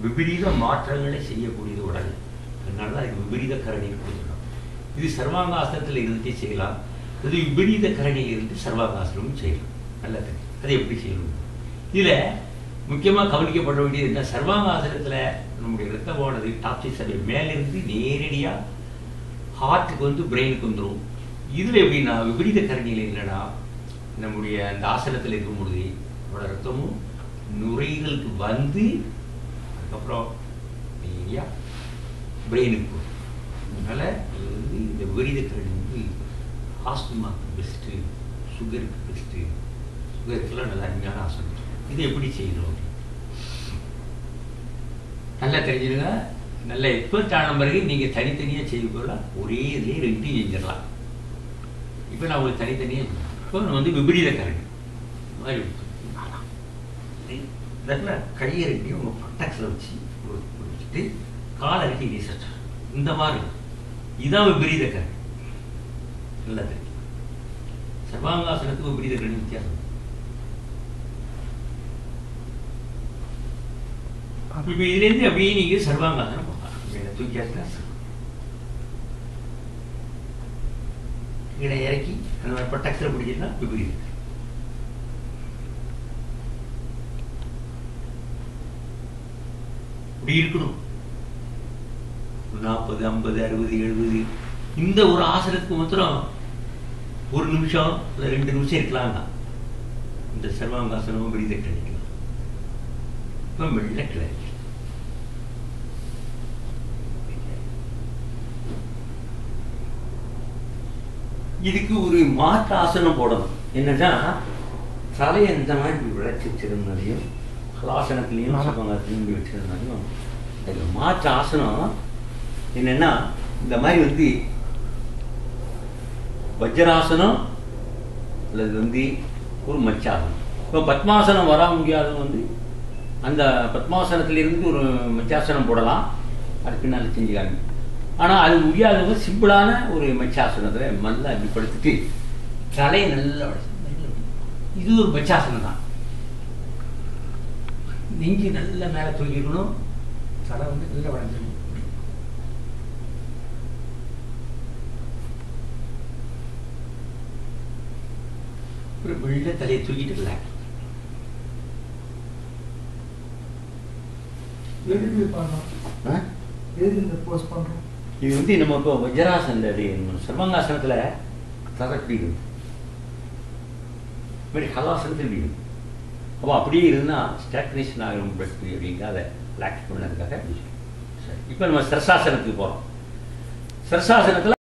விபரீத மாற்றங்களை செய்யக்கூடியது உடல் அதனால தான் அதுக்கு விபரீத கரணின்னு கொடுத்துருக்கோம் இது சர்வாங்காசனத்தில் இருந்துட்டே செய்யலாம் இது விபரீத கரணியில் இருந்து சர்வாங்காசனமும் செய்யலாம் நல்லது அதை எப்படி செய்யணும் இதில் முக்கியமாக கவனிக்கப்பட வேண்டியது என்ன சர்வாங்காசனத்தில் நம்முடைய ரத்தம் போனது டாப்சி சர்வே மேலிருந்து நேரடியாக ஹார்ட்டுக்கு வந்து பிரெயினுக்கு வந்துடும் இதில் எப்படின்னா விபரீத கரணியில் இல்லைன்னா நம்முடைய அந்த ஆசனத்தில் இருக்கும் பொழுது நம்மளோட ரத்தமும் நுரையீரலுக்கு வந்து அதுக்கப்புறம் நேரடியாக பிரெயினுக்கு போகும் அதனால் இது வந்து இந்த விபரீத கரணி வந்து ஆஸ்துமாக்கு பெஸ்ட்டு சுகருக்கு பெஸ்ட்டு சுகருக்கெல்லாம் நல்ல அருமையான ஆசனம் இது எப்படி செய்யணும் நல்லா தெரிஞ்சுடுங்க நல்ல எக்ஸ்பர்ட் ஆன பிறகு நீங்கள் தனித்தனியாக செய்து போகலாம் ஒரே இதுலேயே ரெண்டையும் செஞ்சிடலாம் இப்போ நான் உங்களுக்கு தனித்தனியாக இப்போ நான் வந்து விபரீத கரணி இந்த மாதிரி இதில் கையை ரெண்டையும் உங்கள் பட்டக்ஸில் வச்சு வச்சுட்டு காலை ரெட்டி ரீசர்ச் இந்த மாதிரி இதான் விபரீத கரணி நல்லா தெரியும் சர்வாங்காசனத்துக்கு விபரீத கரணி வித்தியாசம் இப்போ இதுலேருந்து அப்படியே நீங்கள் சர்வாங்காசனம் போகலாம் மேலே தூக்கி ஆசனம் கீழே இறக்கி அந்த மாதிரி பட்டக்ஸில் பிடிச்சிருந்தா விபரீதம் இப்படி இருக்கணும் நாற்பது ஐம்பது அறுபது எழுபது இந்த ஒரு ஆசனத்துக்கு மாத்திரம் ஒரு நிமிஷம் இல்லை ரெண்டு நிமிஷம் இருக்கலாம் தான் இந்த சர்வாங்காசனமும் விரித கிடைக்கலாம் இப்போ மெல்ல கிளறி இதுக்கு ஒரு மாற்று ஆசனம் போடணும் என்னன்னா தலையை இந்த மாதிரி விளைச்சி வச்சிருந்ததையும் ஹலாசனத்துலேயும் சர்வாங்காசனையும் இப்படி வச்சிருந்தாலையும் இதுல மாற்று ஆசனம் என்னன்னா இந்த மாதிரி வந்து வஜ்ராசனம் அல்லது வந்து ஒரு மச்சாசனம் இப்போ பத்மாசனம் வர முடியாதவங்க வந்து அந்த பத்மாசனத்திலிருந்து ஒரு மச்சாசனம் போடலாம் அது பின்னால் செஞ்சுக்காங்க ஆனால் அது முடியாதவங்க சிம்பிளான ஒரு மச்சாசனத்தில் நல்லா இப்படி படுத்துட்டு தலையை நல்லா உடைச்சு, இது ஒரு மச்சாசனம் தான் நெஞ்சு நல்லா மேலே தூக்கிக்கணும் தலை வந்து நல்லா வளைஞ்சிடணும் ஒரு வெள்ள தலையை தூக்கிட்டு ரிலாக்ஸ் எதுக்கு இது பண்றோம் எதுக்கு இந்த போஸ்ட் பண்றோம் இது வந்து நம்ம இப்போ வஜ்ராசன இது நம்ம சர்வாங்காசனத்தில் தலை பிடிக்கும் மாதிரி ஹலாசனத்தில் பிடிக்கும் அப்போ அப்படியே இருந்தால் ஸ்டாக்னேஷன் ஆகிரும் பிளட் அப்படிங்கிறத ரிலாக்ஸ் பண்ணதுக்காக அப்படி சரி இப்போ நம்ம சர்சாசனத்துக்கு போகிறோம் சர்சாசனத்தில்